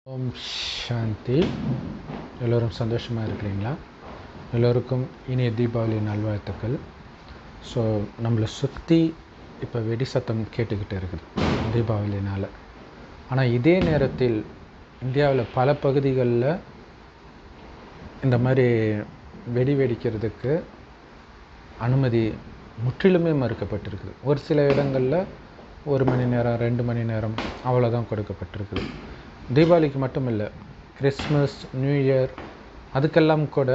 ஓம் சாந்தி எல்லோரும் சந்தோஷமாக இருக்கிறீங்களா எல்லோருக்கும் இனிய தீபாவளி நல்வாழ்த்துக்கள் ஸோ நம்மளை சுற்றி இப்போ வெடி சத்தம் கேட்டுக்கிட்டு இருக்குது தீபாவளினால் ஆனால் இதே நேரத்தில் இந்தியாவில் பல பகுதிகளில் இந்த மாதிரி வெடி வெடிக்கிறதுக்கு அனுமதி முற்றிலுமே மறுக்கப்பட்டிருக்குது ஒரு சில இடங்களில் ஒரு மணி நேரம் ரெண்டு மணி நேரம் அவ்வளோதான் கொடுக்கப்பட்டிருக்குது தீபாவளிக்கு மட்டும் இல்லை கிறிஸ்மஸ் நியூ இயர் அதுக்கெல்லாம் கூட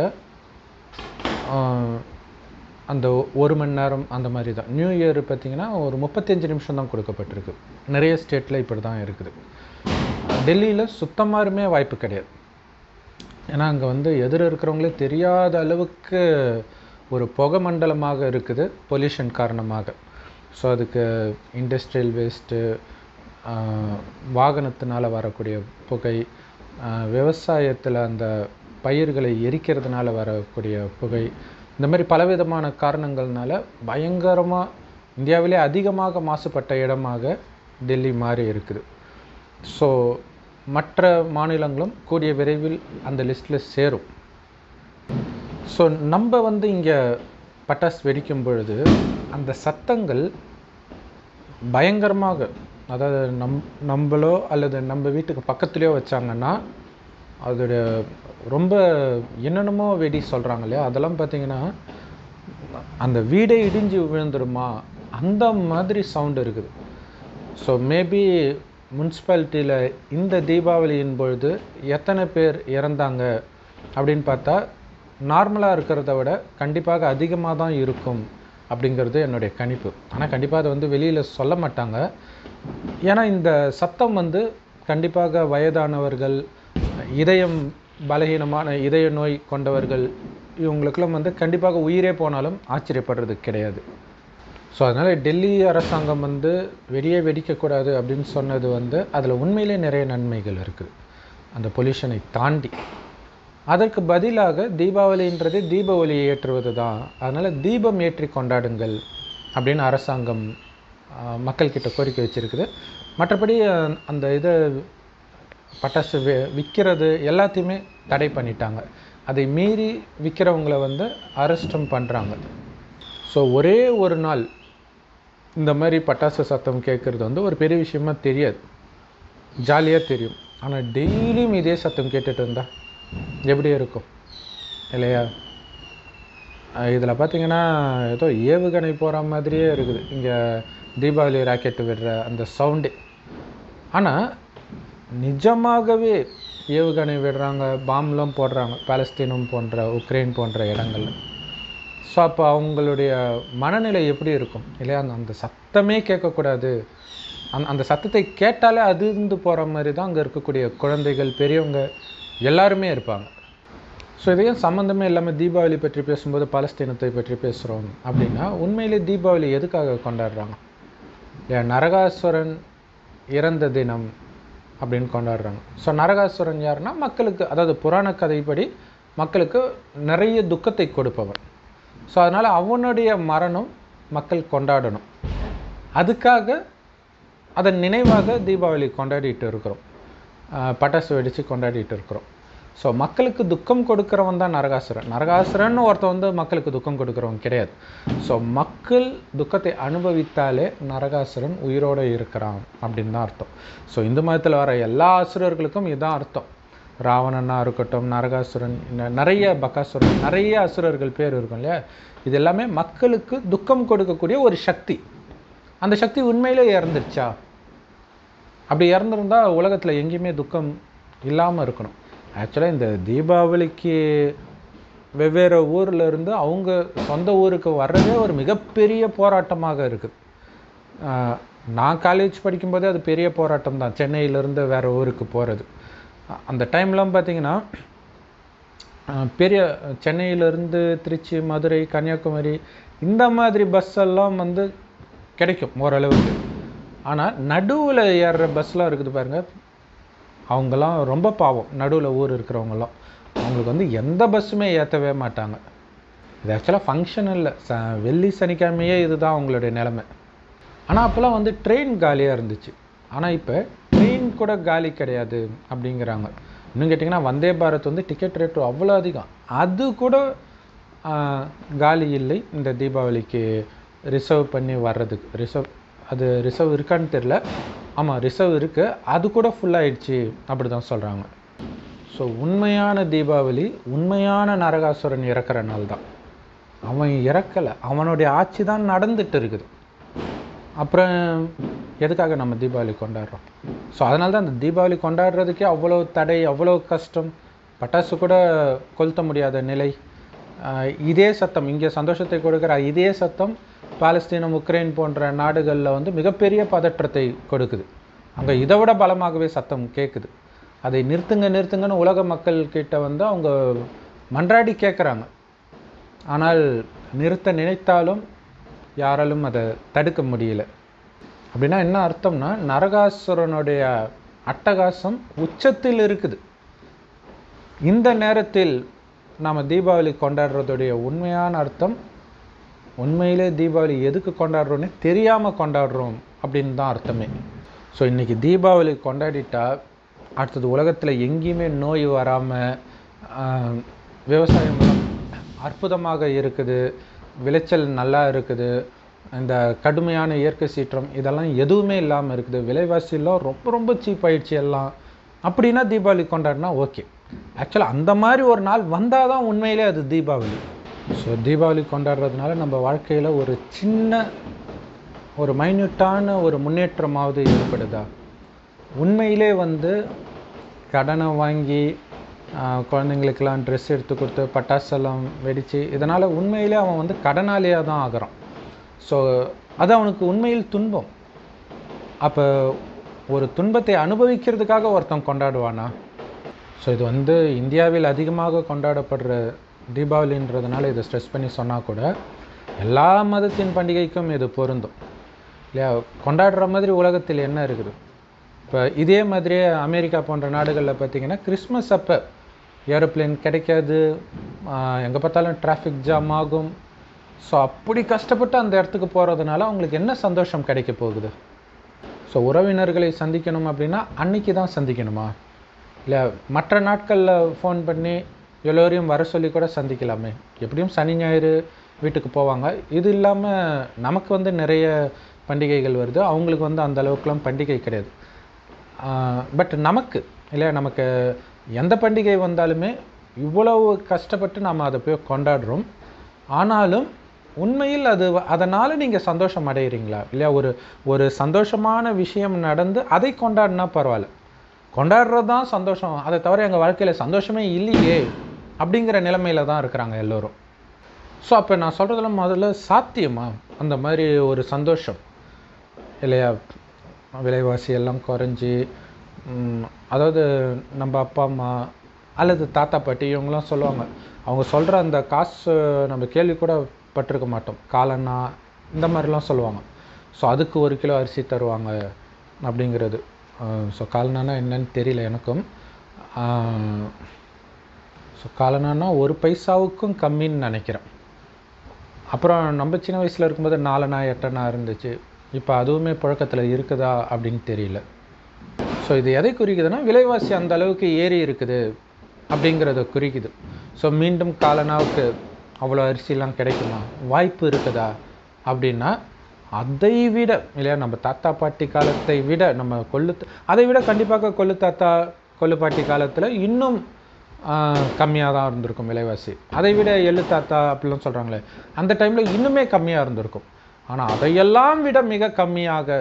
ஆஹ், அந்த ஒரு மணி நேரம் அந்த மாதிரி தான் நியூ இயர் பார்த்திங்கன்னா ஒரு முப்பத்தஞ்சு நிமிஷம் தான் கொடுக்கப்பட்டிருக்கு நிறைய ஸ்டேட்டில் இப்படி தான் இருக்குது டெல்லியில் சுத்தமாருமே வாய்ப்பு கிடையாது ஏன்னா அங்கே வந்து எதிர இருக்கிறவங்களே தெரியாத அளவுக்கு ஒரு புகை மண்டலமாக இருக்குது பொல்யூஷன் காரணமாக ஸோ அதுக்கு இண்டஸ்ட்ரியல் வேஸ்ட்டு வாகனத்தினால வரக்கூடிய புகை விவசாயத்தில் அந்த பயிர்களை எரிக்கிறதுனால வரக்கூடிய புகை இந்த மாதிரி பலவிதமான காரணங்கள்னால பயங்கரமாக இந்தியாவிலே அதிகமாக மாசுபட்ட இடமாக டெல்லி மாறி இருக்குது ஸோ மற்ற மாநிலங்களும் கூடிய விரைவில் அந்த லிஸ்ட்டில் சேரும் ஸோ நம்ம வந்து இங்கே பட்டாசு வெடிக்கும் பொழுது அந்த சத்தங்கள் பயங்கரமாக அதாவது நம் நம்மளோ அல்லது நம்ம வீட்டுக்கு பக்கத்துலேயோ வச்சாங்கன்னா அதோட ரொம்ப என்னென்னமோ வெடி சொல்கிறாங்க இல்லையா அதெல்லாம் பார்த்தீங்கன்னா அந்த வீடே இடிஞ்சு விழுந்துருமா அந்த மாதிரி சவுண்ட் இருக்குது ஸோ மேபி முனிசிபாலிட்டியில் இந்த தீபாவளியின் பொழுது எத்தனை பேர் இறந்தாங்க அப்படின்னு பார்த்தா நார்மலாக இருக்கிறத விட கண்டிப்பாக அதிகமாக தான் இருக்கும் அப்படிங்கிறது என்னுடைய கணிப்பு ஆனால் கண்டிப்பாக அதை வந்து வெளியில் சொல்ல மாட்டாங்க ஏன்னா இந்த சத்தம் வந்து கண்டிப்பாக வயதானவர்கள் இதயம் பலகீனமான இதய நோய் கொண்டவர்கள் இவங்களுக்கெல்லாம் வந்து கண்டிப்பாக உயிரே போனாலும் ஆச்சரியப்படுறது கிடையாது ஸோ அதனால் டெல்லி அரசாங்கம் வந்து வெடியே வெடிக்கக்கூடாது அப்படின்னு சொன்னது வந்து அதில் உண்மையிலே நிறைய நன்மைகள் இருக்குது அந்த பொல்யூஷனை தாண்டி அதற்கு பதிலாக தீபாவளின்றது தீப ஒளியை ஏற்றுவது தான் அதனால் தீபம் ஏற்றி கொண்டாடுங்கள் அப்படின்னு அரசாங்கம் ஆஹ், மக்கள்கிட்ட கோரிக்கை வச்சுருக்குது மற்றபடி அஹ், அந்த இதை பட்டாசு வி விற்கிறது எல்லாத்தையுமே தடை பண்ணிட்டாங்க அதை மீறி விற்கிறவங்கள வந்து அரெஸ்டும் பண்ணுறாங்க ஸோ ஒரே ஒரு நாள் இந்த மாதிரி பட்டாசு சத்தம் கேட்குறது வந்து ஒரு பெரிய விஷயமா தெரியாது ஜாலியாக தெரியும் ஆனால் டெய்லியும் இதே சத்தம் கேட்டுட்டு இருந்தா எப்படி இருக்கும் இல்லையா இதில் பார்த்தீங்கன்னா ஏதோ ஏவுகணை போகிற மாதிரியே இருக்குது இங்கே தீபாவளி ராக்கெட்டு விடுற அந்த சவுண்டு ஆனால் நிஜமாகவே ஏவுகணை விடுறாங்க பாம்லாம் போடுறாங்க பாலஸ்தீனம் போன்ற உக்ரைன் போன்ற இடங்கள்ல ஸோ அப்போ அவங்களுடைய மனநிலை எப்படி இருக்கும் இல்லையா அந்த அந்த சத்தமே கேட்கக்கூடாது அந்த அந்த சத்தத்தை கேட்டாலே அதிர்ந்து போகிற மாதிரி தான் அங்கே இருக்கக்கூடிய குழந்தைகள் பெரியவங்க எல்லாருமே இருப்பாங்க ஸோ இதையும் சம்மந்தமே இல்லாமல் தீபாவளி பற்றி பேசும்போது பாலஸ்தீனத்தை பற்றி பேசுகிறோம் அப்படின்னா உண்மையிலே தீபாவளி எதுக்காக கொண்டாடுறாங்க இல்லையா நரகாசுரன் இறந்த தினம் அப்படின்னு கொண்டாடுறாங்க ஸோ நரகாசுரன் யாருன்னா மக்களுக்கு அதாவது புராண கதைப்படி மக்களுக்கு நிறைய துக்கத்தை கொடுப்பவன் ஸோ அதனால் அவனுடைய மரணம் மக்கள் கொண்டாடணும் அதுக்காக அதன் நினைவாக தீபாவளி கொண்டாடிட்டு இருக்கிறோம் ஆஹ் பட்டாசு வெடித்து கொண்டாடிட்டு இருக்கிறோம் ஸோ மக்களுக்கு துக்கம் கொடுக்குறவன் தான் நரகாசுரன் நரகாசுரன் ஒருத்தன் வந்து மக்களுக்கு துக்கம் கொடுக்குறவன் கிடையாது ஸோ மக்கள் துக்கத்தை அனுபவித்தாலே நரகாசுரன் உயிரோடு இருக்கிறான் அப்படின்னு தான் அர்த்தம் ஸோ இந்து மதத்தில் வர எல்லா அசுரர்களுக்கும் இதுதான் அர்த்தம் ராவணனா இருக்கட்டும் நரகாசுரன் இன்ன- நிறைய பகாசுரன் நிறைய அசுரர்கள் பேர் இருக்கும் இல்லையா இது எல்லாமே மக்களுக்கு துக்கம் கொடுக்கக்கூடிய ஒரு சக்தி அந்த சக்தி உண்மையிலே இறந்துருச்சா அப்படி இறந்துருந்தா உலகத்தில் எங்கேயுமே துக்கம் இல்லாமல் இருக்கணும் ஆக்சுவலாக இந்த தீபாவளிக்கு வெவ்வேறு ஊர்ல இருந்து அவங்க சொந்த ஊருக்கு வர்றதே ஒரு மிகப்பெரிய போராட்டமாக இருக்குது ஆஹ் நான் காலேஜ் படிக்கும்போதே அது பெரிய போராட்டம் தான் சென்னையிலேருந்து வேறு ஊருக்கு போகிறது அந்த டைம்லாம் பார்த்தீங்கன்னா ஆஹ் பெரிய சென்னையிலேருந்து திருச்சி மதுரை கன்னியாகுமரி இந்த மாதிரி பஸ் எல்லாம் வந்து கிடைக்கும் ஓரளவுக்கு ஆனால் நடுவில் ஏறுற பஸ்லாம் இருக்குது பாருங்க அவங்கெல்லாம் ரொம்ப பாவம் நடுவில் ஊர் இருக்கிறவங்கலாம் அவங்களுக்கு வந்து எந்த பஸ்ஸுமே ஏற்றவே மாட்டாங்க இது ஆக்சுவலாக ஃபங்க்ஷன் இல்லை ச வெள்ளி சனிக்கிழமையே இதுதான் அவங்களுடைய நிலைமை ஆனால் அப்போல்லாம் வந்து ட்ரெயின் காலியாக இருந்துச்சு ஆனால் இப்போ ட்ரெயின் கூட காலி கிடையாது அப்படிங்கிறாங்க இன்னும் கேட்டிங்கன்னா வந்தே பாரத் வந்து டிக்கெட் ரேட்டு அவ்வளோ அதிகம் அது கூட ஆஹ், காலி இல்லை இந்த தீபாவளிக்கு ரிசர்வ் பண்ணி வர்றதுக்கு ரிசர்வ் அது ரிசர்வ் இருக்கான்னு தெரில ஆமாம் ரிசர்வ் இருக்குது அது கூட full ஆயிடுச்சு அப்படி தான் சொல்கிறாங்க ஸோ உண்மையான தீபாவளி உண்மையான நரகாசுரன் இறக்குற நாள் தான் அவன் இறக்கலை அவனுடைய ஆட்சி தான் நடந்துட்டு இருக்குது அப்புறம் எதுக்காக நம்ம தீபாவளி கொண்டாடுறோம் ஸோ அதனால தான் அந்த தீபாவளி கொண்டாடுறதுக்கே அவ்வளோ தடை அவ்வளோ கஷ்டம் பட்டாசு கூட கொளுத்த முடியாத நிலை ஆஹ் இதே சத்தம் இங்கே சந்தோஷத்தை கொடுக்குற இதே சத்தம் பாலஸ்தீனம் உக்ரைன் போன்ற நாடுகளில் வந்து மிகப்பெரிய பதற்றத்தை கொடுக்குது அங்கே இதை விட பலமாகவே சத்தம் கேட்குது அதை நிறுத்துங்க நிறுத்துங்கன்னு உலக மக்கள் கிட்ட வந்து அவங்க மன்றாடி கேட்குறாங்க ஆனால் நிறுத்த நினைத்தாலும் யாராலும் அதை தடுக்க முடியல அப்படின்னா என்ன அர்த்தம்னா நரகாசுரனுடைய அட்டகாசம் உச்சத்தில் இருக்குது இந்த நேரத்தில் நாம் தீபாவளி கொண்டாடுறதுடைய உண்மையான அர்த்தம் உண்மையிலே தீபாவளி எதுக்கு கொண்டாடுறோன்னே தெரியாமல் கொண்டாடுறோம் அப்படின்னு தான் அர்த்தமே ஸோ இன்றைக்கி தீபாவளி கொண்டாடிட்டா அடுத்தது உலகத்தில் எங்கேயுமே நோய் வராமல் விவசாயம் எல்லாம் அற்புதமாக இருக்குது விளைச்சல் நல்லா இருக்குது இந்த கடுமையான இயற்கை சீற்றம் இதெல்லாம் எதுவுமே இல்லாமல் இருக்குது விலைவாசியெல்லாம் ரொம்ப ரொம்ப சீப் ஆயிடுச்சு எல்லாம் அப்படின்னா தீபாவளி கொண்டாடினா ஓகே ஆக்சுவலாக அந்த மாதிரி ஒரு நாள் வந்தால் தான் உண்மையிலே அது தீபாவளி ஸோ தீபாவளி கொண்டாடுறதுனால நம்ம வாழ்க்கையில் ஒரு சின்ன ஒரு மைன்யூட்டான ஒரு முன்னேற்றமாவது ஏற்படுதா உண்மையிலே வந்து கடனை வாங்கி ஆஹ், குழந்தைங்களுக்கெல்லாம் ட்ரெஸ் எடுத்து கொடுத்து பட்டாசெல்லாம் வெடித்து இதனால் உண்மையிலே அவன் வந்து கடனாளியாக தான் ஆகுறான் ஸோ அது அவனுக்கு உண்மையில் துன்பம் அப்போ ஒரு துன்பத்தை அனுபவிக்கிறதுக்காக ஒருத்தன் கொண்டாடுவானா ஸோ இது வந்து இந்தியாவில் அதிகமாக கொண்டாடப்படுற தீபாவளின்றதுனால இதை ஸ்ட்ரெஸ் பண்ணி சொன்னால் கூட எல்லா மதத்தின் பண்டிகைக்கும் இது பொருந்தும் இல்லையா கொண்டாடுற மாதிரி உலகத்தில் என்ன இருக்குது இப்போ இதே மாதிரியே அமெரிக்கா போன்ற நாடுகளில் பார்த்தீங்கன்னா கிறிஸ்மஸ் அப்போ ஏரோப்ளேன் கிடைக்காது எங்கே பார்த்தாலும் டிராஃபிக் ஜாம் ஆகும் ஸோ அப்படி கஷ்டப்பட்டு அந்த இடத்துக்கு போகிறதுனால அவங்களுக்கு என்ன சந்தோஷம் கிடைக்க போகுது ஸோ உறவினர்களை சந்திக்கணும் அப்படின்னா அன்னைக்கு தான் சந்திக்கணுமா இல்லை மற்ற நாட்களில் ஃபோன் பண்ணி எல்லோரையும் வர சொல்லி கூட சந்திக்கலாமே எப்படியும் சனி ஞாயிறு வீட்டுக்கு போவாங்க இது இல்லாமல் நமக்கு வந்து நிறைய பண்டிகைகள் வருது அவங்களுக்கு வந்து அந்த அளவுக்குலாம் பண்டிகை கிடையாது பட் நமக்கு இல்லையா நமக்கு எந்த பண்டிகை வந்தாலுமே இவ்வளவு கஷ்டப்பட்டு நாம் அதை போய் கொண்டாடுறோம் ஆனாலும் உண்மையில் அது அதனால் நீங்கள் சந்தோஷம் அடைகிறீங்களா இல்லையா ஒரு ஒரு சந்தோஷமான விஷயம் நடந்து அதை கொண்டாடினா பரவாயில்ல கொண்டாடுறது தான் சந்தோஷம் அதை தவிர எங்கள் வாழ்க்கையில் சந்தோஷமே இல்லையே அப்படிங்கிற நிலைமையில தான் இருக்கிறாங்க எல்லோரும் ஸோ அப்போ நான் சொல்கிறதுல முதல்ல சாத்தியமா அந்த மாதிரி ஒரு சந்தோஷம் இல்லையா விலைவாசி எல்லாம் குறைஞ்சி ம், அதாவது நம்ம அப்பா அம்மா அல்லது தாத்தா பாட்டி இவங்களாம் சொல்லுவாங்க அவங்க சொல்கிற அந்த காசு நம்ம கேள்வி கூட பட்டிருக்க மாட்டோம் காலண்ணா இந்த மாதிரிலாம் சொல்லுவாங்க ஸோ அதுக்கு ஒரு கிலோ அரிசி தருவாங்க அப்படிங்கிறது ஸோ காலனானா என்னன்னு தெரியல எனக்கும் ஸோ காலனானா ஒரு பைசாவுக்கும் கம்மின்னு நினைக்கிறேன் அப்புறம் நம்ம சின்ன வயசில் இருக்கும்போது நாலனா எட்டனா இருந்துச்சு இப்போ அதுவுமே புழக்கத்தில் இருக்குதா அப்படின்னு தெரியல ஸோ இது எதை குறிக்குதுன்னா விலைவாசி அந்த அளவுக்கு ஏறி இருக்குது அப்படிங்கிறத குறிக்குது ஸோ மீண்டும் காலனாவுக்கு அவ்வளோ அரிசிலாம் கிடைக்குமா வாய்ப்பு இருக்குதா அப்படின்னா அதை விட இல்லையா நம்ம தாத்தா பாட்டி காலத்தை விட நம்ம கொள்ளு அதை விட கண்டிப்பாக கொள்ளு தாத்தா கொள்ளு பாட்டி காலத்தில் இன்னும் கம்மியாக தான் இருந்திருக்கும் விலைவாசி அதை விட எள்ளு தாத்தா அப்படிலாம் சொல்கிறாங்களே அந்த டைமில் இன்னுமே கம்மியாக இருந்திருக்கும் ஆனால் அதையெல்லாம் விட மிக கம்மியாக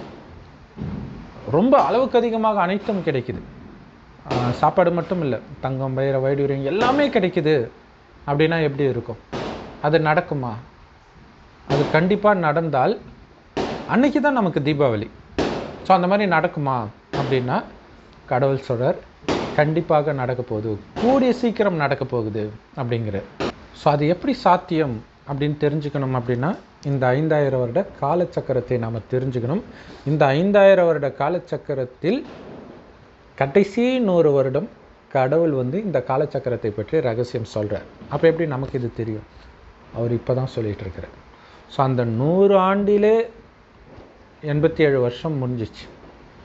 ரொம்ப அளவுக்கு அதிகமாக அனைத்தும் கிடைக்குது ஆஹ் சாப்பாடு மட்டும் இல்லை தங்கம் பயிர வைடூரியம் எல்லாமே கிடைக்குது அப்படின்னா எப்படி இருக்கும் அது நடக்குமா அது கண்டிப்பாக நடந்தால் அன்னைக்கு தான் நமக்கு தீபாவளி ஸோ அந்த மாதிரி நடக்குமா அப்படின்னா கடவுள் சொல்றார் கண்டிப்பாக நடக்க போகுது கூடிய சீக்கிரம் நடக்க போகுது அப்படிங்கிற ஸோ அது எப்படி சாத்தியம் அப்படின்னு தெரிஞ்சுக்கணும் அப்படின்னா இந்த ஐந்தாயிரம் வருட காலச்சக்கரத்தை நாம் தெரிஞ்சுக்கணும் இந்த ஐந்தாயிரம் வருட காலச்சக்கரத்தில் கடைசி நூறு வருடம் கடவுள் வந்து இந்த காலச்சக்கரத்தை பற்றி ரகசியம் சொல்கிறார் அப்போ எப்படி நமக்கு இது தெரியும் அவர் இப்போ தான் சொல்லிட்டு இருக்கிறார் ஸோ அந்த நூறு ஆண்டிலே எண்பத்தி ஏழு வருஷம் முடிஞ்சிச்சு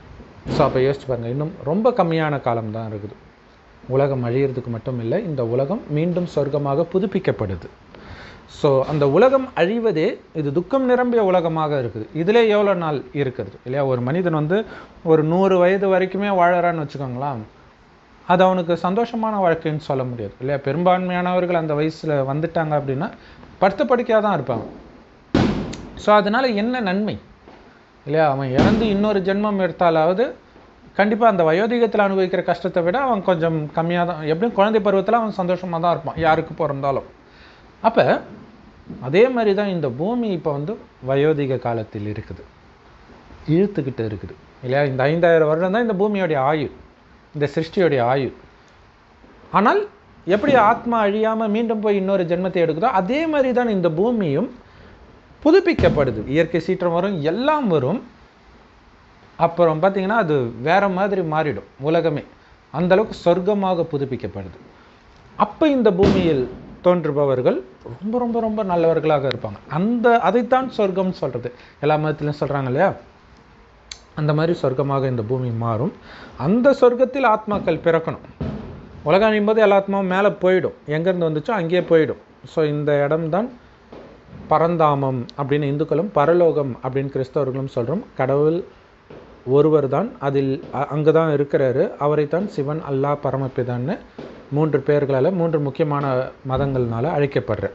ஸோ அப்போ யோசிச்சு பாருங்கள் இன்னும் ரொம்ப கம்மியான காலம் தான் இருக்குது உலகம் அழியிறதுக்கு மட்டும் இல்லை இந்த உலகம் மீண்டும் சொர்க்கமாக புதுப்பிக்கப்படுது ஸோ அந்த உலகம் அழிவதே இது துக்கம் நிரம்பிய உலகமாக இருக்குது இதிலே எவ்வளோ நாள் இருக்குது இல்லையா ஒரு மனிதன் வந்து ஒரு நூறு வயது வரைக்குமே வாழறான்னு வச்சுக்கோங்களேன் அது அவனுக்கு சந்தோஷமான வாழ்க்கைன்னு சொல்ல முடியாது இல்லையா பெரும்பான்மையானவர்கள் அந்த வயசில் வந்துட்டாங்க அப்படின்னா படுத்த படுக்கையாக தான் இருப்பாங்க ஸோ அதனால் என்ன நன்மை இல்லையா அவன் இறந்து இன்னொரு ஜென்மம் எடுத்தாலாவது கண்டிப்பாக அந்த வயோதிகத்தில் அனுபவிக்கிற கஷ்டத்தை விட அவன் கொஞ்சம் கம்மியாக தான் எப்படியும் குழந்தை பருவத்தில் அவன் சந்தோஷமாக தான் இருப்பான் யாருக்கு பிறந்தாலும் அப்போ அதே மாதிரி தான் இந்த பூமி இப்போ வந்து வயோதிக காலத்தில் இருக்குது இழுத்துக்கிட்டு இருக்குது இல்லையா இந்த ஐந்தாயிரம் வருடம் தான் இந்த பூமியோடைய ஆயுள் இந்த சிருஷ்டியோடைய ஆயுள் ஆனால் எப்படி ஆத்மா அழியாமல் மீண்டும் போய் இன்னொரு ஜென்மத்தை எடுக்குதோ அதே மாதிரி தான் இந்த பூமியும் புதுப்பிக்கப்படுது இயற்கை சீற்றம் வரும் எல்லாம் வரும் அப்புறம் பார்த்தீங்கன்னா அது வேற மாதிரி மாறிடும் உலகமே அந்த அளவுக்கு சொர்க்கமாக புதுப்பிக்கப்படுது அப்போ இந்த பூமியில் தோன்றுபவர்கள் ரொம்ப ரொம்ப ரொம்ப நல்லவர்களாக இருப்பாங்க அந்த அதைத்தான் சொர்க்கம்னு சொல்றது எல்லா மதத்திலும் சொல்றாங்க இல்லையா அந்த மாதிரி சொர்க்கமாக இந்த பூமி மாறும் அந்த சொர்க்கத்தில் ஆத்மாக்கள் பிறக்கணும் உலகம் அழியும் போது எல்லா ஆத்மாவும் மேலே போயிடும் எங்கேருந்து வந்துச்சோ அங்கேயே போயிடும் ஸோ இந்த இடம்தான் பரந்தாமம் அப்படின்னு இந்துக்களும் பரலோகம் அப்படின்னு கிறிஸ்தவர்களும் சொல்கிறோம் கடவுள் ஒருவர் தான் அதில் அங்கே தான் இருக்கிறாரு அவரைத்தான் சிவன் அல்லாஹ் பரமபிதான்னு மூன்று பேர்களால் மூன்று முக்கியமான மதங்கள்னால அழைக்கப்படுற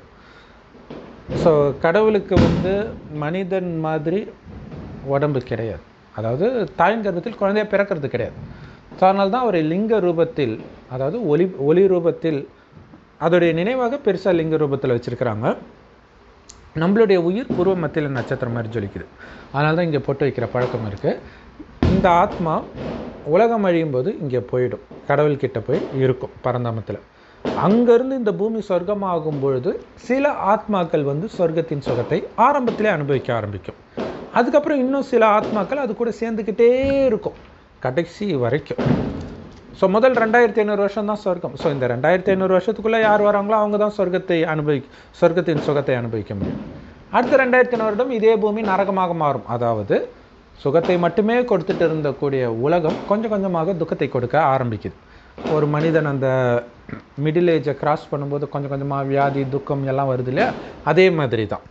ஸோ கடவுளுக்கு வந்து மனிதன் மாதிரி உடம்பு கிடையாது அதாவது தாயின் கர்ப்பத்தில் குழந்தைய பிறக்கிறது கிடையாது ஸோ அதனால தான் ஒரு லிங்க ரூபத்தில் அதாவது ஒளி ஒளி ரூபத்தில் அதோடைய நினைவாக பெருசாக லிங்க ரூபத்தில் வச்சுருக்கிறாங்க நம்மளுடைய உயிர் பூர்வ மத்தியில் நட்சத்திரம் மாதிரி ஜொலிக்குது அதனால தான் இங்கே பொட்டு வைக்கிற பழக்கம் இருக்குது இந்த ஆத்மா உலகம் அழியும் போது இங்கே போயிடும் கடவுள்கிட்ட போய் இருக்கும் பரந்தாமத்தில் அங்கேருந்து இந்த பூமி சொர்க்கமாகும் பொழுது சில ஆத்மாக்கள் வந்து சொர்க்கத்தின் சுகத்தை ஆரம்பத்திலே அனுபவிக்க ஆரம்பிக்கும் அதுக்கப்புறம் இன்னும் சில ஆத்மாக்கள் அது கூட சேர்ந்துக்கிட்டே இருக்கும் கடைசி வரைக்கும் ஸோ முதல் ரெண்டாயிரத்தி ஐநூறு வருஷம் தான் சொர்க்கம் ஸோ இந்த ரெண்டாயிரத்தி ஐநூறு வருஷத்துக்குள்ளே யார் வராங்களோ அவங்க தான் சொர்க்கத்தை அனுபவி சொர்க்கத்தின் சுகத்தை அனுபவிக்க முடியும் அடுத்த ரெண்டாயிரத்தி ஐநூறு வருடம் இதே பூமி நரகமாக மாறும் அதாவது சுகத்தை மட்டுமே கொடுத்துட்டு இருந்தக்கூடிய உலகம் கொஞ்சம் கொஞ்சமாக துக்கத்தை கொடுக்க ஆரம்பிக்குது ஒரு மனிதன் அந்த மிடில் ஏஜை கிராஸ் பண்ணும்போது கொஞ்சம் கொஞ்சமாக வியாதி துக்கம் எல்லாம் வருது இல்லையா அதே மாதிரி தான்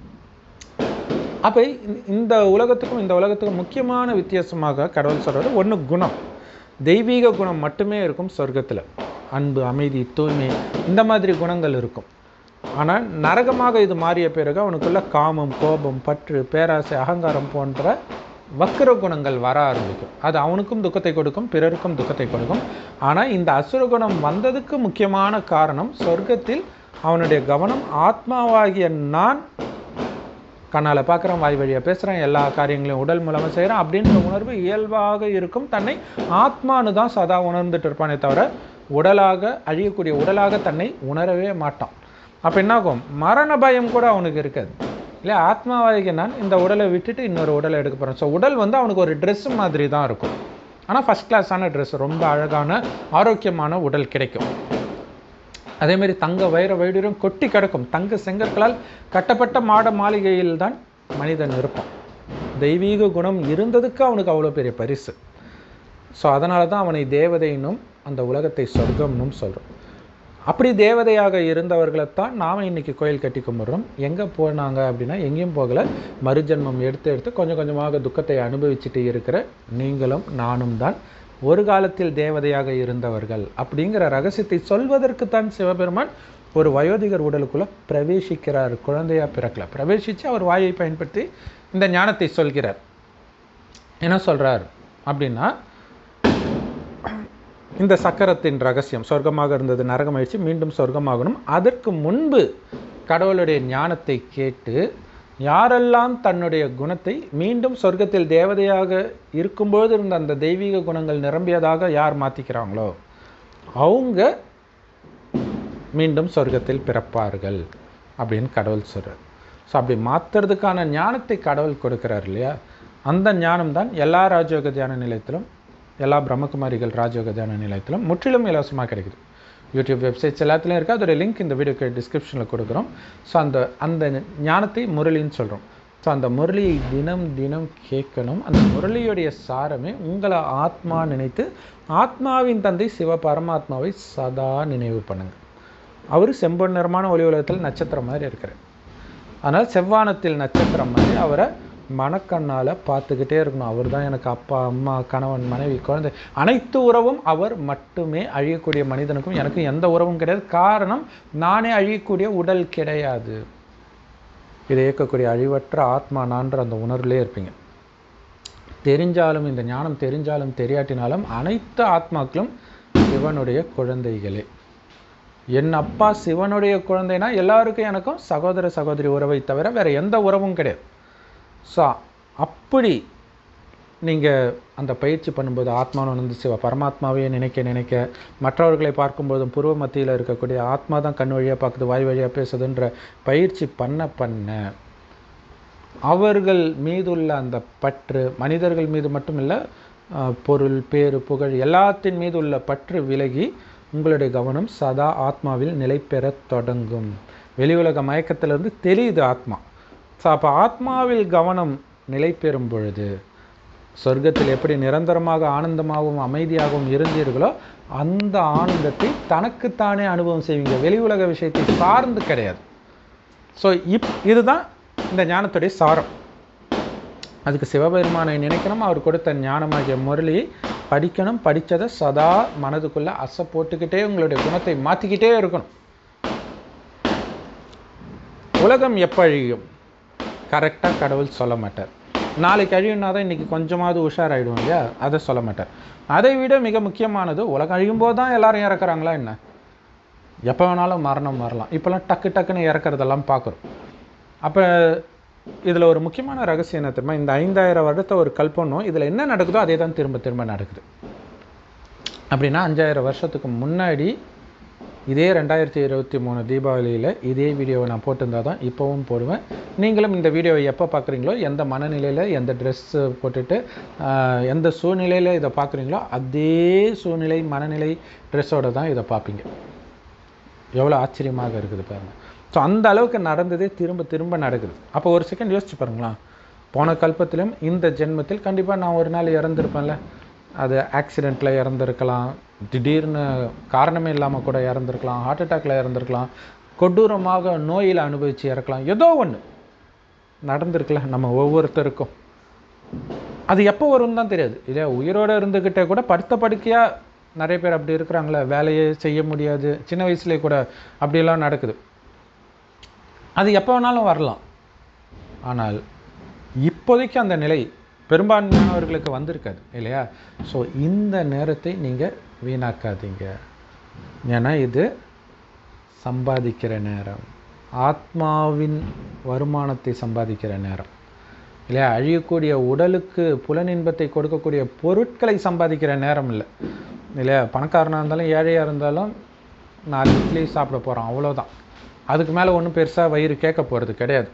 அப்போ இந்த உலகத்துக்கும் இந்த உலகத்துக்கும் முக்கியமான வித்தியாசமாக கடவுள் சொல்கிறது ஒன்று குணம் தெய்வீக குணம் மட்டுமே இருக்கும் சொர்க்கத்தில் அன்பு அமைதி தூய்மை இந்த மாதிரி குணங்கள் இருக்கும் ஆனால் நரகமாக இது மாறிய பிறகு அவனுக்குள்ள காமம் கோபம் பற்று பேராசை அகங்காரம் போன்ற வக்கர குணங்கள் வர ஆரம்பிக்கும் அது அவனுக்கும் துக்கத்தை கொடுக்கும் பிறருக்கும் துக்கத்தை கொடுக்கும் ஆனால் இந்த அசுர குணம் வந்ததுக்கு முக்கியமான காரணம் சொர்க்கத்தில் அவனுடைய கவனம் ஆத்மாவாகிய நான் கண்ணால் பார்க்குறேன் வாய் வழியாக பேசுகிறேன் எல்லா காரியங்களையும் உடல் மூலமாக செய்கிறேன் அப்படின்ற உணர்வு இயல்பாக இருக்கும் தன்னை ஆத்மானு தான் சதா உணர்ந்துட்டு இருப்பானே தவிர உடலாக அழியக்கூடிய உடலாக தன்னை உணரவே மாட்டான் அப்போ என்னாகும் மரண பயம் கூட அவனுக்கு இருக்காது இல்லை ஆத்மாவாகிய நான் இந்த உடலை விட்டுட்டு இன்னொரு உடலை எடுக்க போகிறேன் ஸோ உடல் வந்து அவனுக்கு ஒரு ட்ரெஸ் மாதிரி தான் இருக்கும் ஆனால் ஃபஸ்ட் கிளாஸான ட்ரெஸ் ரொம்ப அழகான ஆரோக்கியமான உடல் கிடைக்கும் அதே மாதிரி தங்க வைர வைடூரியம் கொட்டி கிடக்கும் தங்க செங்கற்களால் கட்டப்பட்ட மாட மாளிகையில் தான் மனிதன் இருப்பான் தெய்வீக குணம் இருந்ததுக்கு அவனுக்கு அவ்வளோ பெரிய பரிசு ஸோ அதனால தான் அவனை தேவதைன்னும் அந்த உலகத்தை சொர்க்கம்னும் சொல்கிறோம் அப்படி தேவதையாக இருந்தவர்களைத்தான் நாம் இன்னைக்கு கோயில் கட்டி கும்பிட்றோம் எங்கே போனாங்க அப்படின்னா எங்கேயும் போகலை மறுஜன்மம் எடுத்து எடுத்து கொஞ்சம் கொஞ்சமாக துக்கத்தை அனுபவிச்சுட்டு இருக்கிற நீங்களும் நானும் தான் ஒரு காலத்தில் தேவதையாக இருந்தவர்கள் அப்படிங்கிற ரகசியத்தை சொல்வதற்குத்தான் சிவபெருமான் ஒரு வயோதிகர் உடலுக்குள்ள பிரவேசிக்கிறார் குழந்தையா பிறக்கல பிரவேசித்து அவர் வாயை பயன்படுத்தி இந்த ஞானத்தை சொல்கிறார் என்ன சொல்றார் அப்படின்னா இந்த சக்கரத்தின் ரகசியம் சொர்க்கமாக இருந்தது நரகமாயிடுச்சு மீண்டும் சொர்க்கமாகணும் அதற்கு முன்பு கடவுளுடைய ஞானத்தை கேட்டு யாரெல்லாம் தன்னுடைய குணத்தை மீண்டும் சொர்க்கத்தில் தேவதையாக இருக்கும்போது இருந்த அந்த தெய்வீக குணங்கள் நிரம்பியதாக யார் மாற்றிக்கிறாங்களோ அவங்க மீண்டும் சொர்க்கத்தில் பிறப்பார்கள் அப்படின்னு கடவுள் சொல்கிறார் ஸோ அப்படி மாற்றுறதுக்கான ஞானத்தை கடவுள் கொடுக்குறார் இல்லையா அந்த ஞானம் தான் எல்லா ராஜயோக தியான நிலையத்திலும் எல்லா பிரம்மகுமாரிகள் ராஜயோக தியான நிலையத்திலும் முற்றிலும் இலவசமாக கிடைக்குது யூடியூப் வெப்சைட்ஸ் எல்லாத்துலேயும் இருக்குது அதோட லிங்க் இந்த வீடியோக்கு டிஸ்கிரிப்ஷனில் கொடுக்குறோம் ஸோ அந்த அந்த ஞானத்தை முரளின்னு சொல்கிறோம் ஸோ அந்த முரளியை தினம் தினம் கேட்கணும் அந்த முரளியுடைய சாரமே உங்களை ஆத்மா நினைத்து ஆத்மாவின் தந்தை சிவ பரமாத்மாவை சதா நினைவு பண்ணுங்க அவர் செம்பொன் நிறமான ஒளி உலகத்தில் நட்சத்திரம் மாதிரி இருக்கிறார் அதனால் செவ்வானத்தில் நட்சத்திரம் மாதிரி அவரை மனக்கண்ணால் பார்த்துக்கிட்டே இருக்கணும் அவர் தான் எனக்கு அப்பா அம்மா கணவன் மனைவி குழந்தை அனைத்து உறவும் அவர் மட்டுமே அழியக்கூடிய மனிதனுக்கும் எனக்கும் எந்த உறவும் கிடையாது காரணம் நானே அழியக்கூடிய உடல் கிடையாது இதை இயக்கக்கூடிய அழிவற்ற ஆத்மா நான்ற அந்த உணர்விலே இருப்பீங்க தெரிஞ்சாலும் இந்த ஞானம் தெரிஞ்சாலும் தெரியாட்டினாலும் அனைத்து ஆத்மாக்களும் சிவனுடைய குழந்தைகளே என் அப்பா சிவனுடைய குழந்தைனா எல்லாருக்கும் எனக்கும் சகோதர சகோதரி உறவை தவிர வேற எந்த உறவும் கிடையாது ஸோ அப்படி நீங்கள் அந்த பயிற்சி பண்ணும்போது ஆத்மானு வந்து சிவ பரமாத்மாவையே நினைக்க நினைக்க மற்றவர்களை பார்க்கும்போதும் பூர்வ மத்தியில் இருக்கக்கூடிய ஆத்மா தான் கண் வழியாக பார்க்குது வாய் வழியாக பேசுதுன்ற பயிற்சி பண்ண பண்ண அவர்கள் மீதுள்ள அந்த பற்று மனிதர்கள் மீது மட்டும் இல்லை பொருள் பேரு புகழ் எல்லாத்தின் மீது உள்ள பற்று விலகி உங்களுடைய கவனம் சதா ஆத்மாவில் நிலை பெறத் தொடங்கும் வெளி உலக மயக்கத்திலிருந்து தெரியுது ஆத்மா ஸோ அப்போ ஆத்மாவில் கவனம் நிலை பெறும் பொழுது சொர்க்கத்தில் எப்படி நிரந்தரமாக ஆனந்தமாகவும் அமைதியாகவும் இருந்தீர்களோ அந்த ஆனந்தத்தை தனக்குத்தானே அனுபவம் செய்வீங்க வெளி உலக விஷயத்தை சார்ந்து கிடையாது ஸோ இப் இதுதான் இந்த ஞானத்துடைய சாரம் அதுக்கு சிவபெருமானை நினைக்கணும் அவர் கொடுத்த ஞானமாகிய முரளியை படிக்கணும் படித்ததை சதா மனதுக்குள்ளே அசை போட்டுக்கிட்டே உங்களுடைய குணத்தை மாற்றிக்கிட்டே இருக்கணும் உலகம் எப்போ அழியும் கரெக்டாக கடவுள் சொல்ல மாட்டார் நாளைக்கு அழியும்னா தான் இன்றைக்கி கொஞ்சமாவது உஷாராயிடுவோம் இல்லையா அதை சொல்ல மாட்டார் அதை விட மிக முக்கியமானது உலகம் அழியும் போது தான் எல்லாரும் இறக்குறாங்களா என்ன எப்போ வேணாலும் மரணம் வரலாம் இப்போல்லாம் டக்கு டக்குன்னு இறக்குறதெல்லாம் பார்க்குறோம் அப்போ இதில் ஒரு முக்கியமான ரகசியம் என்ன தெரியுமா இந்த ஐந்தாயிரம் வருடத்தை ஒரு கல்பனும் இதில் என்ன நடக்குதோ அதே தான் திரும்ப திரும்ப நடக்குது அப்படின்னா அஞ்சாயிரம் வருஷத்துக்கு முன்னாடி இதே ரெண்டாயிரத்தி இருபத்தி மூணு தீபாவளியில் இதே வீடியோவை நான் போட்டிருந்தா தான் இப்போவும் போடுவேன் நீங்களும் இந்த வீடியோவை எப்போ பார்க்குறீங்களோ எந்த மனநிலையில் எந்த ட்ரெஸ்ஸு போட்டுட்டு எந்த சூழ்நிலையில் இதை பார்க்குறீங்களோ அதே சூழ்நிலை மனநிலை ட்ரெஸ்ஸோடு தான் இதை பார்ப்பீங்க எவ்வளோ ஆச்சரியமாக இருக்குது பாருங்கள் ஸோ அந்த அளவுக்கு நடந்ததே திரும்ப திரும்ப நடக்குது அப்போ ஒரு செகண்ட் யோசிச்சு பாருங்களேன் போன கல்பத்திலும் இந்த ஜென்மத்தில் கண்டிப்பாக நான் ஒரு நாள் இறந்துருப்பேன்ல அது ஆக்சிடெண்ட்டில் இறந்துருக்கலாம் திடீர்னு காரணமே இல்லாமல் கூட இறந்துருக்கலாம் ஹார்ட் அட்டாக்ல இறந்துருக்கலாம் கொடூரமாக நோயில் அனுபவித்து இறக்கலாம் ஏதோ ஒன்று நடந்திருக்கல நம்ம ஒவ்வொருத்தருக்கும் அது எப்போ வரும்னு தான் தெரியாது இல்லையா உயிரோடு இருந்துக்கிட்டே கூட படுத்த படுக்கையாக நிறைய பேர் அப்படி இருக்கிறாங்களே வேலையே செய்ய முடியாது சின்ன வயசுலேயே கூட அப்படியெல்லாம் நடக்குது அது எப்போ வேணாலும் வரலாம் ஆனால் இப்போதைக்கு அந்த நிலை பெரும்பான்மையானவர்களுக்கு வந்திருக்காது இல்லையா ஸோ இந்த நேரத்தை நீங்கள் வீணாக்காதீங்க ஏன்னா இது சம்பாதிக்கிற நேரம் ஆத்மாவின் வருமானத்தை சம்பாதிக்கிற நேரம் இல்லையா அழியக்கூடிய உடலுக்கு புலனின்பத்தை கொடுக்கக்கூடிய பொருட்களை சம்பாதிக்கிற நேரம் இல்லை இல்லையா பணக்காரனாக இருந்தாலும் ஏழையாக இருந்தாலும் நாலு இட்லி சாப்பிட போகிறோம் அவ்வளோதான் அதுக்கு மேலே ஒன்றும் பெருசாக வயிறு கேட்க போகிறது கிடையாது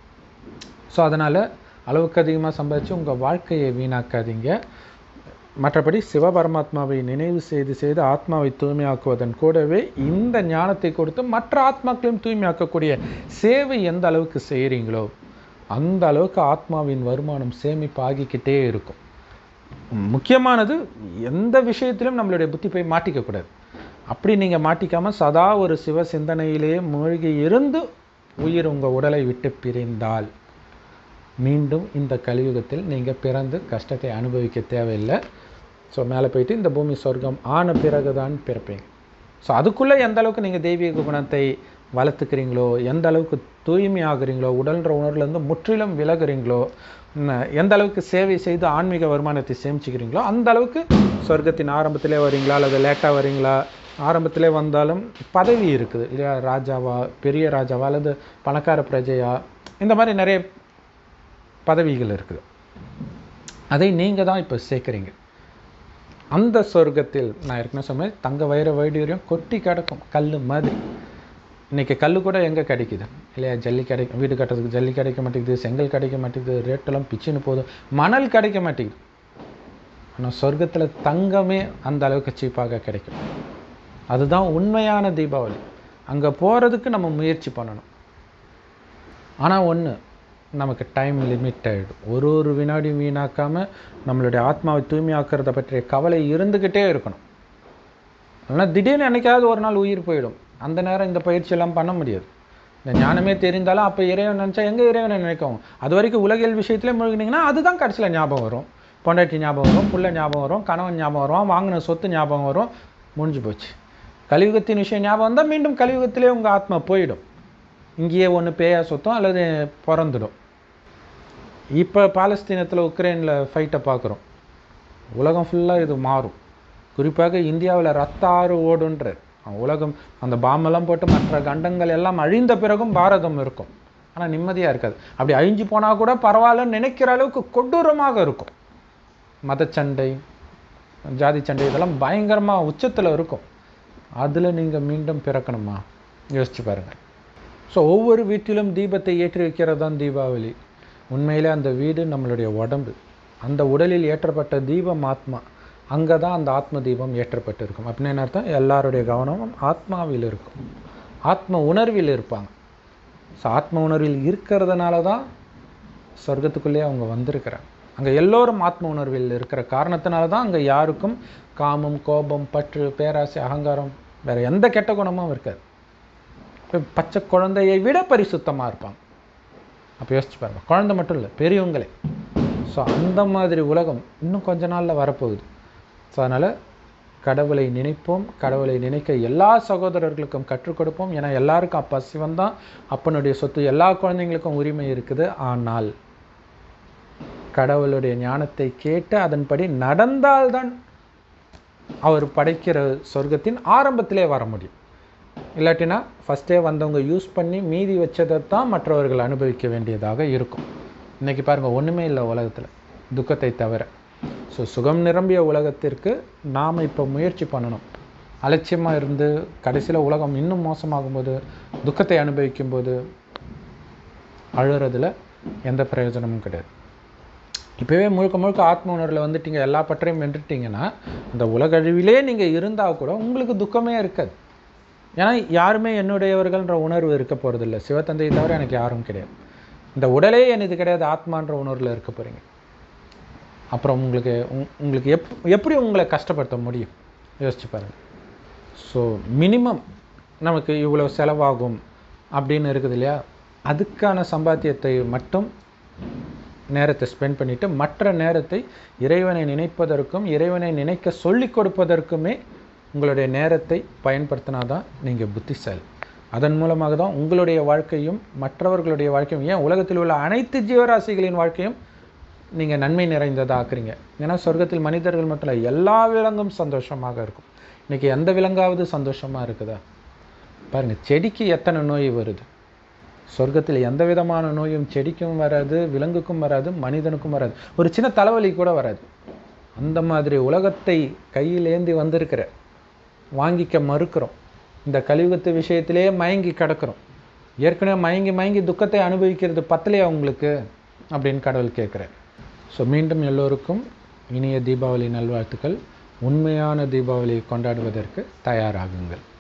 ஸோ அதனால் அளவுக்கு அதிகமாக சம்பாதிச்சு உங்கள் வாழ்க்கையை வீணாக்காதீங்க மற்றபடி சிவபரமாத்மாவை நினைவு செய்து செய்து ஆத்மாவை தூய்மையாக்குவதன் கூடவே இந்த ஞானத்தை கொடுத்து மற்ற ஆத்மாக்களையும் தூய்மையாக்கக்கூடிய சேவை எந்த அளவுக்கு செய்கிறீங்களோ அந்த அளவுக்கு ஆத்மாவின் வருமானம் சேமிப்பாகிக்கிட்டே இருக்கும் முக்கியமானது எந்த விஷயத்திலும் நம்மளுடைய புத்தி போய் மாட்டிக்கக்கூடாது அப்படி நீங்கள் மாட்டிக்காமல் சதா ஒரு சிவ சிந்தனையிலேயே மூழ்கி இருந்து உயிர் உங்கள் உடலை விட்டு பிரிந்தால் மீண்டும் இந்த கலியுகத்தில் நீங்கள் பிறந்து கஷ்டத்தை அனுபவிக்க தேவையில்லை ஸோ மேலே போயிட்டு இந்த பூமி சொர்க்கம் ஆன பிறகு தான் பிறப்பீங்க ஸோ அதுக்குள்ளே எந்த அளவுக்கு நீங்கள் தெய்வீக குணத்தை வளர்த்துக்கிறீங்களோ எந்த அளவுக்கு தூய்மை ஆகுறீங்களோ உடல்ன்ற உணர்வுலேருந்து முற்றிலும் விலகுறீங்களோ எந்த அளவுக்கு சேவை செய்து ஆன்மீக வருமானத்தை சேமிச்சுக்கிறீங்களோ அந்த அளவுக்கு சொர்க்கத்தின் ஆரம்பத்திலே வரீங்களா அல்லது லேட்டாக வரீங்களா ஆரம்பத்திலே வந்தாலும் பதவி இருக்குது இல்லையா ராஜாவா பெரிய ராஜாவா அல்லது பணக்கார பிரஜையா இந்த மாதிரி நிறைய பதவிகள் இருக்குது அதை நீங்கள் தான் இப்போ சேர்க்குறீங்க அந்த சொர்க்கத்தில் நான் ஏற்கனவே சொன்னேன் தங்க வைர வைடூரியம் கொட்டி கிடக்கும் கல் மாதிரி இன்றைக்கி கல் கூட எங்கே கிடைக்குது இல்லையா ஜல்லி கிடைக்கும் வீடு கட்டுறதுக்கு ஜல்லி கிடைக்க மாட்டேங்குது செங்கல் கிடைக்க மாட்டேங்குது ரேட்டெல்லாம் பிச்சுன்னு போதும் மணல் கிடைக்க மாட்டேங்குது ஆனால் சொர்க்கத்தில் தங்கமே அந்த அளவுக்கு சீப்பாக கிடைக்கும் அதுதான் உண்மையான தீபாவளி அங்கே போகிறதுக்கு நம்ம முயற்சி பண்ணணும் ஆனால் ஒன்று நமக்கு டைம் லிமிட் ஆகிடும் ஒரு ஒரு வினாடியும் வீணாக்காமல் நம்மளுடைய ஆத்மாவை தூய்மையாக்குறத பற்றிய கவலை இருந்துக்கிட்டே இருக்கணும் ஆனால் திடீர்னு என்னைக்காவது ஒரு நாள் உயிர் போயிடும் அந்த நேரம் இந்த பயிற்சியெல்லாம் பண்ண முடியாது இந்த ஞானமே தெரிந்தாலும் அப்போ இறைவன் நினச்சா எங்கே இறைவனை நினைக்கவும் அது வரைக்கும் உலகியல் விஷயத்திலே முழுகினீங்கன்னா அதுதான் கடைசியில் ஞாபகம் வரும் பொண்டாட்டி ஞாபகம் வரும் புள்ள ஞாபகம் வரும் கணவன் ஞாபகம் வரும் வாங்கின சொத்து ஞாபகம் வரும் முடிஞ்சு போச்சு கலியுகத்தின் விஷயம் ஞாபகம் வந்தால் மீண்டும் கலியுகத்திலே உங்கள் ஆத்மா போயிடும் இங்கேயே ஒன்று பேயா சொத்தம் அல்லது பிறந்துடும் இப்போ பாலஸ்தீனத்தில் உக்ரைனில் ஃபைட்டை பார்க்குறோம் உலகம் ஃபுல்லாக இது மாறும் குறிப்பாக இந்தியாவில் ரத்த ஆறு ஓடுன்றார் உலகம் அந்த பாம்பெல்லாம் போட்டு மற்ற கண்டங்கள் எல்லாம் அழிந்த பிறகும் பாரதம் இருக்கும் ஆனால் நிம்மதியாக இருக்காது அப்படி அழிஞ்சு போனால் கூட பரவாயில்லன்னு நினைக்கிற அளவுக்கு கொடூரமாக இருக்கும் மதச்சண்டை ஜாதி சண்டை இதெல்லாம் பயங்கரமாக உச்சத்தில் இருக்கும் அதில் நீங்கள் மீண்டும் பிறக்கணுமா யோசிச்சு பாருங்கள் ஸோ ஒவ்வொரு வீட்டிலும் தீபத்தை ஏற்றி வைக்கிறது தான் தீபாவளி உண்மையிலே அந்த வீடு நம்மளுடைய உடம்பு அந்த உடலில் ஏற்றப்பட்ட தீபம் ஆத்மா அங்கே தான் அந்த ஆத்ம தீபம் ஏற்றப்பட்டு இருக்கும் அப்படின்னு என்ன அர்த்தம் எல்லாருடைய கவனமும் ஆத்மாவில் இருக்கும் ஆத்ம உணர்வில் இருப்பாங்க ஸோ ஆத்ம உணர்வில் இருக்கிறதுனால தான் சொர்க்கத்துக்குள்ளேயே அவங்க வந்திருக்கிறாங்க அங்கே எல்லோரும் ஆத்ம உணர்வில் இருக்கிற காரணத்தினால தான் அங்கே யாருக்கும் காமம் கோபம் பற்று பேராசை அகங்காரம் வேற எந்த கெட்ட குணமும் இருக்காது இப்போ பச்சை குழந்தையை விட பரிசுத்தமாக இருப்பாங்க அப்போ யோசிச்சு பாருங்க குழந்தை மட்டும் இல்லை பெரியவங்களே ஸோ அந்த மாதிரி உலகம் இன்னும் கொஞ்ச நாளில் வரப்போகுது ஸோ அதனால் கடவுளை நினைப்போம் கடவுளை நினைக்க எல்லா சகோதரர்களுக்கும் கற்றுக் கொடுப்போம் ஏன்னா எல்லாருக்கும் அப்பா சிவன் தான் அப்பனுடைய சொத்து எல்லா குழந்தைங்களுக்கும் உரிமை இருக்குது ஆனால் கடவுளுடைய ஞானத்தை கேட்டு அதன்படி நடந்தால்தான் அவர் படைக்கிற சொர்க்கத்தின் ஆரம்பத்திலே வர முடியும் இல்லாட்டினா ஃபஸ்ட்டே வந்தவங்க யூஸ் பண்ணி மீதி வச்சதை தான் மற்றவர்கள் அனுபவிக்க வேண்டியதாக இருக்கும் இன்றைக்கி பாருங்கள் ஒன்றுமே இல்லை உலகத்தில் துக்கத்தை தவிர ஸோ சுகம் நிரம்பிய உலகத்திற்கு நாம் இப்போ முயற்சி பண்ணணும் அலட்சியமாக இருந்து கடைசியில் உலகம் இன்னும் மோசமாகும்போது துக்கத்தை அனுபவிக்கும்போது அழுறதுல எந்த பிரயோஜனமும் கிடையாது இப்போவே முழுக்க முழுக்க ஆத்ம உணர்வில் வந்துட்டீங்க எல்லா பற்றையும் வென்றுட்டீங்கன்னா அந்த உலகழிவிலே நீங்கள் இருந்தால் கூட உங்களுக்கு துக்கமே இருக்காது ஏன்னா யாருமே என்னுடையவர்கள்ன்ற உணர்வு இருக்க போகிறதில்ல சிவத்தந்தையை தவிர எனக்கு யாரும் கிடையாது இந்த உடலே எனது கிடையாது ஆத்மான்ற உணர்வில் இருக்க போகிறீங்க அப்புறம் உங்களுக்கு உங்- உங்களுக்கு எப் எப்படி உங்களை கஷ்டப்படுத்த முடியும் யோசிச்சு பாருங்கள் ஸோ மினிமம் நமக்கு இவ்வளோ செலவாகும் அப்படின்னு இருக்குது இல்லையா அதுக்கான சம்பாத்தியத்தை மட்டும் நேரத்தை ஸ்பெண்ட் பண்ணிட்டு மற்ற நேரத்தை இறைவனை நினைப்பதற்கும் இறைவனை நினைக்க சொல்லிக் கொடுப்பதற்குமே உங்களுடைய நேரத்தை பயன்படுத்தினா தான் நீங்கள் புத்திசாலி அதன் மூலமாக தான் உங்களுடைய வாழ்க்கையும் மற்றவர்களுடைய வாழ்க்கையும் ஏன் உலகத்தில் உள்ள அனைத்து ஜீவராசிகளின் வாழ்க்கையும் நீங்கள் நன்மை நிறைந்ததாக ஆக்குறீங்க ஏன்னா சொர்க்கத்தில் மனிதர்கள் மட்டும் இல்லை எல்லா விலங்கும் சந்தோஷமாக இருக்கும் இன்னைக்கு எந்த விலங்காவது சந்தோஷமாக இருக்குதா பாருங்கள் செடிக்கு எத்தனை நோய் வருது சொர்க்கத்தில் எந்த விதமான நோயும் செடிக்கும் வராது விலங்குக்கும் வராது மனிதனுக்கும் வராது ஒரு சின்ன தலைவலி கூட வராது அந்த மாதிரி உலகத்தை கையில் ஏந்தி வந்திருக்கிற வாங்கிக்க மறுக்கிறோம் இந்த கலியுகத்து விஷயத்திலே மயங்கி கிடக்கிறோம் ஏற்கனவே மயங்கி மயங்கி துக்கத்தை அனுபவிக்கிறது பத்தலையா உங்களுக்கு அப்படின்னு கடவுள் கேட்குறார் ஸோ மீண்டும் எல்லோருக்கும் இனிய தீபாவளி நல்வாழ்த்துக்கள் உண்மையான தீபாவளியை கொண்டாடுவதற்கு தயாராகுங்கள்